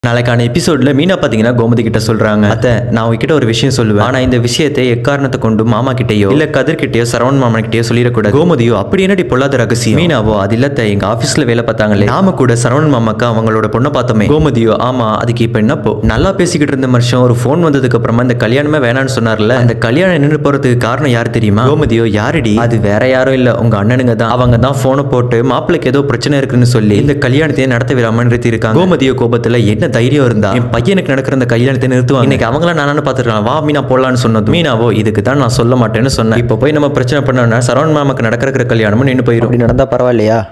நாளைக்கான எபிசோட்ல மீனா பாத்தீங்கன்னா கோமதி கிட்ட சொல்றாங்க அத்தை நான் உங்ககிட்ட ஒரு விஷயம் சொல்லுவேன் ஆனா இந்த விஷயத்தை எக்காரணத்தை கொண்டு மாமா கிட்டயோ இல்ல கதிர் கிட்டயோ சரவண் மாமா கிட்டயோ சொல்லிடக்கூடாது கோமதியோ அப்படி என்னடி பொல்லாத ரகசியம் மீனாவோ அது இல்லத்த எங்க ஆபீஸ்ல வேலை பார்த்தாங்களே நாம கூட சரவணன் மாமாக்கு அவங்களோட பொண்ணை பார்த்தோமே கோமதியோ ஆமா அதுக்கு இப்ப என்னப்போ நல்லா பேசிக்கிட்டு இருந்த மனுஷன் ஒரு ஃபோன் வந்ததுக்கு அப்புறமா இந்த கல்யாணமே வேணாம்னு சொன்னார்ல அந்த கல்யாணம் நின்று போறதுக்கு காரணம் யார் தெரியுமா கோமதியோ யாரடி அது வேற யாரும் இல்ல உங்க அண்ணனுங்க தான் அவங்க தான் போனை போட்டு மாப்பிளைக்கு ஏதோ பிரச்சனை இருக்குன்னு சொல்லி இந்த கல்யாணத்தையே நடத்த விடாம நிறுத்தி இருக்காங்க கோமதியோ கோபத்துல என்ன தைரியம் இருந்தா என் பையனுக்கு நடக்கிற இந்த கல்யாணத்தை நிறுத்துவாங்க இன்னைக்கு அவங்கள நானு பாத்துருக்கலாம் வா மீனா போடலான்னு சொன்னது மீனாவோ இதுக்கு தான் நான் சொல்ல மாட்டேன்னு சொன்னேன் இப்போ போய் நம்ம பிரச்சனை பண்ணோம்னா சரவண் மாமாக்கு நடக்கிற கல்யாணமும் நின்று போயிடும் அப்படி நடந்தா பரவாயில்லையா